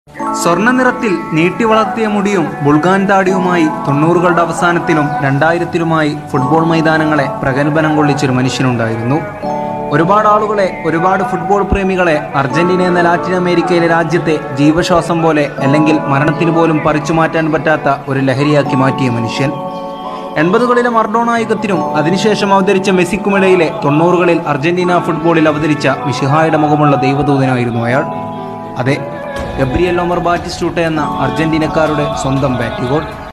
സ്വർണ്ണ നിറത്തിൽ നീട്ടി വളർത്തിയ മുടിയും ബുൾഗാൻ താടിയുമായി തൊണ്ണൂറുകളുടെ അവസാനത്തിലും രണ്ടായിരത്തിലുമായി ഫുട്ബോൾ മൈതാനങ്ങളെ പ്രഗത്ഭനം കൊള്ളിച്ചൊരു മനുഷ്യനുണ്ടായിരുന്നു ഒരുപാട് ആളുകളെ ഒരുപാട് ഫുട്ബോൾ പ്രേമികളെ അർജന്റീന എന്ന ലാറ്റിൻ അമേരിക്കയിലെ രാജ്യത്തെ ജീവശ്വാസം പോലെ അല്ലെങ്കിൽ മരണത്തിന് പോലും പറിച്ചു മാറ്റാൻ പറ്റാത്ത ഒരു ലഹരിയാക്കി മാറ്റിയ മനുഷ്യൻ എൺപതുകളിലെ മർഡോണ യുഗത്തിനും അതിനുശേഷം അവതരിച്ച മെസ്സിക്കുമിടയിലെ തൊണ്ണൂറുകളിൽ അർജന്റീന ഫുട്ബോളിൽ അവതരിച്ച മിഷിഹായുടെ മുഖമുള്ള ദൈവദൂതനായിരുന്നു അയാൾ അതെ ഗബ്രിയൽ ഒമർ ബാറ്റിസ്റ്റൂട്ട എന്ന അർജന്റീനക്കാരുടെ സ്വന്തം ബാറ്റുഗോൾ